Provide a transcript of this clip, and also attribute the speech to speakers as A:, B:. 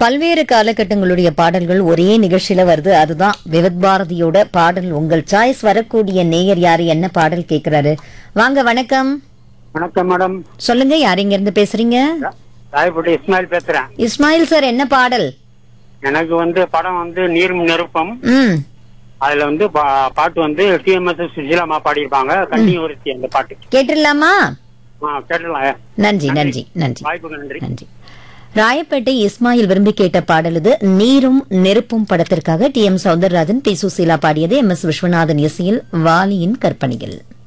A: பல்வேறு காலகட்டங்களுடைய பாடல்கள் ஒரே நிகழ்ச்சியில வருது அதுதான் விவத் பாரதியோட பாடல் உங்கள் சாய்ஸ் வரக்கூடிய நேயர் யாரு என்ன பாடல் கேக்குறாரு வாங்க வணக்கம்
B: வணக்கம் மேடம்
A: சொல்லுங்க யார் இங்க இருந்து பேசுறீங்க
B: ராயப்பட்டி இஸ்மாயில் பேசுறேன்
A: இஸ்மாயில் சார் என்ன பாடல்
B: எனக்கு வந்து படம் வந்து நீரும் நெருப்பம்
A: ம்
B: அதுல வந்து பா- பாட்டு வந்து டிஎம்எஸ் சுஜிலாமா பாடியிருப்பாங்க கண்ணி ஒருத்தி அந்த பாட்டு
A: கேட்டுடலாமா
B: ஆ கேட்டலாம்
A: நன்றி நன்றி நன்றி
B: வாய்ப்புக்கு நன்றி
A: நன்றி ராயப்பேட்டை இஸ்மாயில் விரும்பி கேட்ட பாடல் இது நீரும் நெருப்பும் படத்திற்காக T M Soundararajan P Susheela பாடியது எம் எஸ் விஸ்வநாதன் இசையில் வாலியின் கற்பனையில்